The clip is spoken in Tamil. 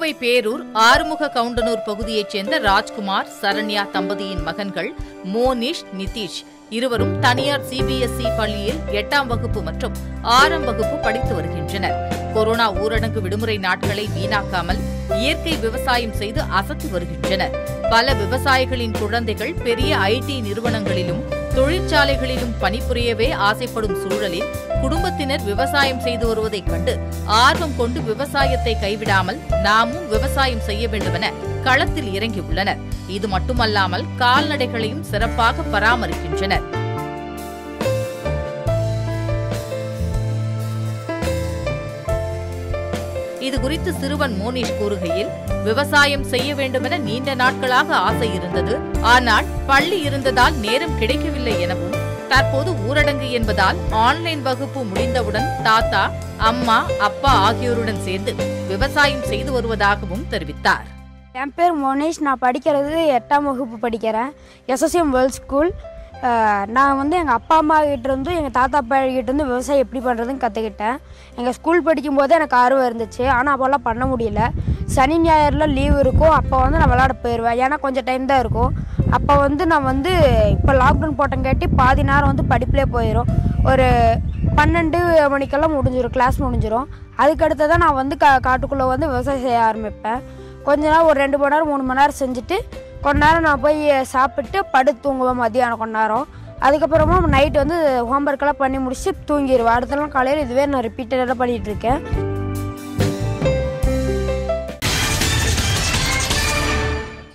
கோவை பேரூர் ஆறுமுக கவுண்டனூர் பகுதியைச் சேர்ந்த ராஜ்குமார் சரண்யா தம்பதியின் மகன்கள் மோனிஷ் நிதிஷ் இருவரும் தனியார் சிபிஎஸ்இ பள்ளியில் எட்டாம் வகுப்பு மற்றும் ஆறாம் வகுப்பு படித்து வருகின்றனர் கொரோனா ஊரடங்கு விடுமுறை நாட்களை வீணாக்காமல் இயற்கை விவசாயம் செய்து அசத்தி வருகின்றனர் பல விவசாயிகளின் குழந்தைகள் பெரிய ஐடி நிறுவனங்களிலும் தொழிற்சாலைகளிலும் பணிபுரியவே ஆசைப்படும் சூழலில் குடும்பத்தினர் விவசாயம் செய்து வருவதைக் கண்டு ஆர்வம் கொண்டு விவசாயத்தை கைவிடாமல் நாமும் விவசாயம் செய்ய வேண்டுமென களத்தில் இறங்கியுள்ளனர் இது மட்டுமல்லாமல் கால்நடைகளையும் சிறப்பாக பராமரிக்கின்றனர் இதுகுறித்து சிறுவன் மோனிஷ் கூறுகையில் விவசாயம் செய்ய வேண்டுமென நீண்ட நாட்களாக ஆசை இருந்தது ஆனால் பள்ளி இருந்ததால் நேரம் கிடைக்கவில்லை எனவும் தற்போது ஊரடங்கு என்பதால் ஆன்லைன் வகுப்பு முடிந்தவுடன் தாத்தா அம்மா அப்பா ஆகியோருடன் சேர்ந்து விவசாயம் செய்து வருவதாகவும் தெரிவித்தார் என் பேர் மோனிஷ் நான் படிக்கிறது எட்டாம் வகுப்பு படிக்கிறேன் எஸ்எஸ்எம் வேர்ல்ட் ஸ்கூல் அஹ், நான் வந்து எங்கள் அப்பா அம்மா கிட்ட இருந்து எங்கள் தாத்தா அப்பா கிட்ட இருந்து விவசாயம் எப்படி பண்ணுறதுன்னு கற்றுக்கிட்டேன் எங்கள் ஸ்கூல் படிக்கும்போதே எனக்கு ஆர்வம் இருந்துச்சு ஆனால் அப்போல்லாம் பண்ண முடியல சனி ஞாயிறில் லீவ் இருக்கும் அப்போ வந்து நான் விளாட போயிடுவேன் ஏன்னா கொஞ்சம் டைம் தான் இருக்கும் அப்போ வந்து நான் வந்து இப்போ லாக்டவுன் போட்டங்காட்டி பாதி நேரம் வந்து படிப்பிலே போயிடும் ஒரு பன்னெண்டு மணிக்கெல்லாம் முடிஞ்சிடும் கிளாஸ் முடிஞ்சிடும் அதுக்கடுத்து தான் நான் வந்து கா காட்டுக்குள்ளே வந்து விவசாயம் செய்ய ஆரம்பிப்பேன் கொஞ்ச நேரம் ஒரு ரெண்டு மணி நேரம் மூணு மணி நேரம் செஞ்சுட்டு கொஞ்ச நேரம் நான் போய் சாப்பிட்டு படுத்து தூங்குவேன் மதியானம் கொஞ்ச நேரம் அதுக்கப்புறமா நைட் வந்து ஹோம்ஒர்க்கெல்லாம் பண்ணி முடிச்சுட்டு தூங்கிடுவேன் அடுத்த நாள் காலையில் இதுவே நான் ரிப்பீட்டடாக பண்ணிகிட்டு இருக்கேன்